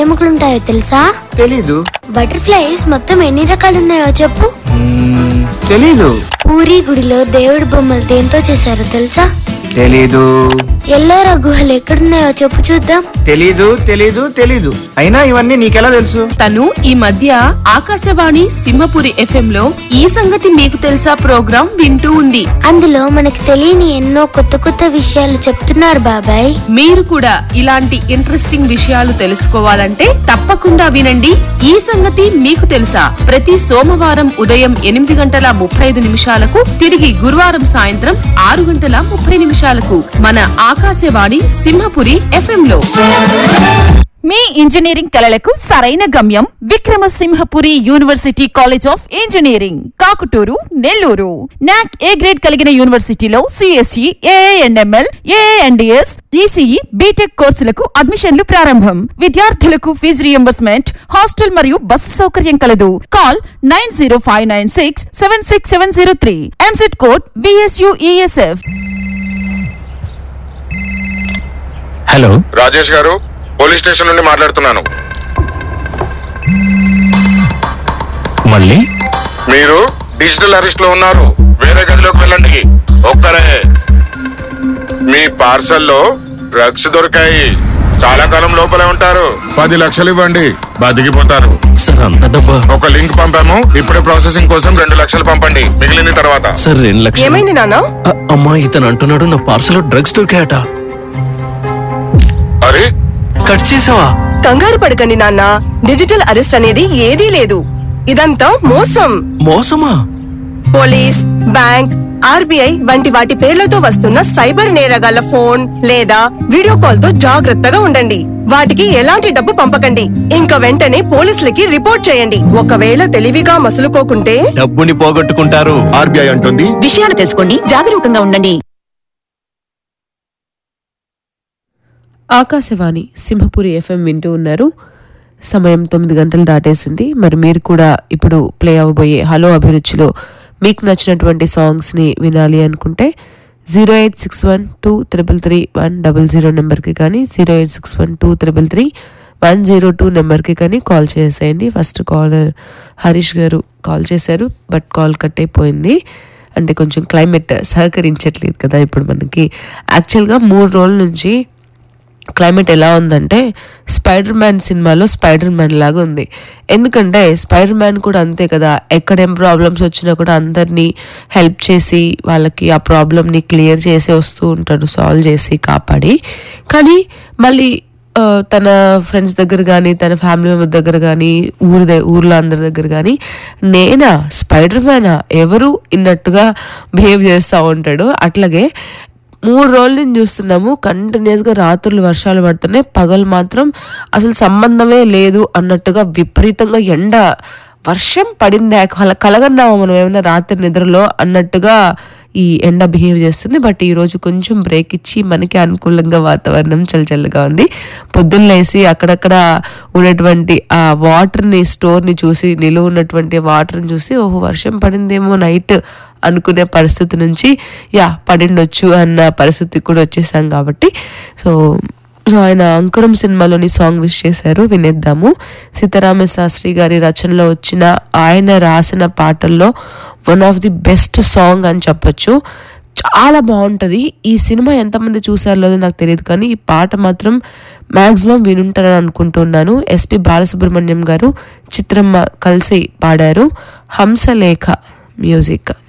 ఎముకలు ఉంటాయో తెలుసా తెలీదు బటర్ఫ్లైస్ మొత్తం ఎన్ని రకాలు ఉన్నాయో చెప్పు మ్మ్, తెలీదు పూరి గుడిలో దేవుడి బొమ్మలు దేంతో చేశారో తెలుసా తెలీదు ఎల్లోరా గుహలు ఎక్కడున్నాయో చెప్పు చూద్దాం తెలీదు తెలీదు తెలీదు అయినా ఇవన్నీ నీకెలా తెలుసు తను ఈ మధ్య ఆకాశవాణి సింహపురి ఎఫ్ఎం లో ఈ సంగతి మీకు తెలుసా ప్రోగ్రాం వింటూ ఉంది అందులో మనకి తెలియని ఎన్నో కొత్త కొత్త విషయాలు చెప్తున్నారు బాబాయ్ మీరు కూడా ఇలాంటి ఇంట్రెస్టింగ్ విషయాలు తెలుసుకోవాలంటే తప్పకుండా వినండి ఈ సంగతి మీకు తెలుసా ప్రతి సోమవారం ఉదయం ఎనిమిది గంటల ముప్పై ఐదు నిమిషాలకు తిరిగి గురువారం సాయంత్రం ఆరు గంటల ముప్పై నిమిషాలకు మన ఆకాశవాణి సింహపురి ఎఫ్ఎం లో మీ ఇంజనీరింగ్ కలలకు సరైన గమ్యం Vikramasimhapuri university college of engineering Kakuturu Nellore NAAC A grade కలిగిన యూనివర్సిటీలో CSE ANML ANDS ECE BTech కోర్సులకు అడ్మిషన్లు ప్రారంభం విద్యార్థులకు ఫీజు రియంబర్స్మెంట్ హాస్టల్ మరియు బస్సు సౌకర్యం కలదు call nine zero five nine six seven six seven zero three EAMCET code BSUESF hello Rajesh garu police station నుండి మాట్లాడుతున్నాను మళ్ళీ మీరు డిజిటల్ అరెస్ట్ లో ఉన్నారు వేరే గదిలోకి వెళ్ళండి ఒక్కరే మీ పార్సల్లో డ్రగ్స్ దొరికాయి చాలా కాలం లోపలే ఉంటారు పది లక్షలు ఇవ్వండి బతికిపోతారు సార్ అంత డబ్బా ఒక లింక్ పంపాము ఇప్పుడే ప్రాసెసింగ్ కోసం రెండు లక్షలు పంపండి మిగిలింది తర్వాత సార్ రెండు లక్షలు ఏమైంది నాన్న అ- అమ్మా ఇతను అంటున్నాడు నా పార్సల్ డ్రగ్స్ దొరికాయట అరే కట్ చేసావా కంగారు పడకండి నాన్న డిజిటల్ అరెస్ట్ అనేది ఏదీ లేదు ఇదంతా మోసం మోసమా పోలీస్ బ్యాంక్ ఆర్బీఐ వంటి వాటి పేర్లతో వస్తున్న సైబర్ నేరగాళ్ల ఫోన్ లేదా వీడియో కాల్ తో జాగ్రత్తగా ఉండండి వాటికి ఎలాంటి డబ్బు పంపకండి ఇంకా వెంటనే పోలీసులకి రిపోర్ట్ చేయండి ఒకవేళ తెలివిగా మసులుకోకుంటే డబ్బుని పోగొట్టుకుంటారు ఆర్బీఐ అంటుంది విషయాలు తెలుసుకోండి జాగరూకంగా ఉండండి ఆకాశవాణి సింహపురి ఎఫ్ఎం వింటూ ఉన్నారు సమయం తొమ్మిది గంటలు దాటేసింది మరి మీరు కూడా ఇప్పుడు ప్లే అవ్వబోయే హలో అభిరుచిలో మీకు నచ్చినటువంటి సాంగ్స్ని వినాలి అనుకుంటే zero eight six one two triple three one double zero నెంబర్కి కానీ zero eight six one two triple three one zero two నెంబర్కి కానీ కాల్ చేసేయండి ఫస్ట్ కాలర్ హరీష్ గారు కాల్ చేశారు బట్ కాల్ కట్ అయిపోయింది అంటే కొంచెం క్లైమేట్ సహకరించట్లేదు కదా ఇప్పుడు మనకి యాక్చువల్గా మూడు రోజుల నుంచి క్లైమేట్ ఎలా ఉందంటే స్పైడర్ మ్యాన్ సినిమాలో స్పైడర్ మ్యాన్ లాగా ఉంది ఎందుకంటే స్పైడర్ మ్యాన్ కూడా అంతే కదా ఎక్కడేం ప్రాబ్లమ్స్ వచ్చినా కూడా అందరినీ హెల్ప్ చేసి వాళ్ళకి ఆ ప్రాబ్లమ్ని క్లియర్ చేసి వస్తూ ఉంటాడు సాల్వ్ చేసి కాపాడి కానీ మళ్ళీ ఆ, తన ఫ్రెండ్స్ దగ్గర కానీ తన ఫ్యామిలీ మెంబర్ దగ్గర కానీ ఊరి ద- ఊర్లో అందరి దగ్గర కానీ నేనా స్పైడర్ మ్యానా ఎవరు ఇన్నట్టుగా బిహేవ్ చేస్తూ ఉంటాడు అట్లాగే మూడు రోజుల నుంచి చూస్తున్నాము కంటిన్యూస్గా రాత్రులు వర్షాలు పడుతున్నాయి పగలు మాత్రం అసలు సంబంధమే లేదు అన్నట్టుగా విపరీతంగా ఎండ వర్షం పడిందా కల కలగన్నామా మనం ఏమైనా రాత్రి నిద్రలో అన్నట్టుగా ఈ ఎండ బిహేవ్ చేస్తుంది బట్ ఈ రోజు కొంచెం బ్రేక్ ఇచ్చి మనకి అనుకూలంగా వాతావరణం చల్లచల్లగా ఉంది పొద్దున్న లేసి అక్కడక్కడ ఉన్నటువంటి ఆ వాటర్ని స్టోర్ని చూసి నిలువ ఉన్నటువంటి వాటర్ని చూసి ఓహో వర్షం పడిందేమో నైట్ అనుకునే పరిస్థితి నుంచి యా పడిండొచ్చు అన్న పరిస్థితికి కూడా వచ్చేసాం కాబట్టి సో సో ఆయన అంకురం సినిమాలోని సాంగ్ విష్ చేశారు వినేద్దాము సీతారామ శాస్త్రి గారి రచనలో వచ్చిన ఆయన రాసిన పాటల్లో one of the best song అని చెప్పొచ్చు చాలా బాగుంటుంది ఈ సినిమా ఎంతమంది చూసారో లేదో నాకు తెలియదు కానీ ఈ పాట మాత్రం మ్యాక్సిమం వినుంటారని అనుకుంటున్నాను ఎస్పి బాలసుబ్రహ్మణ్యం గారు చిత్రమ్మ కలిసి పాడారు హంసలేఖ మ్యూజిక్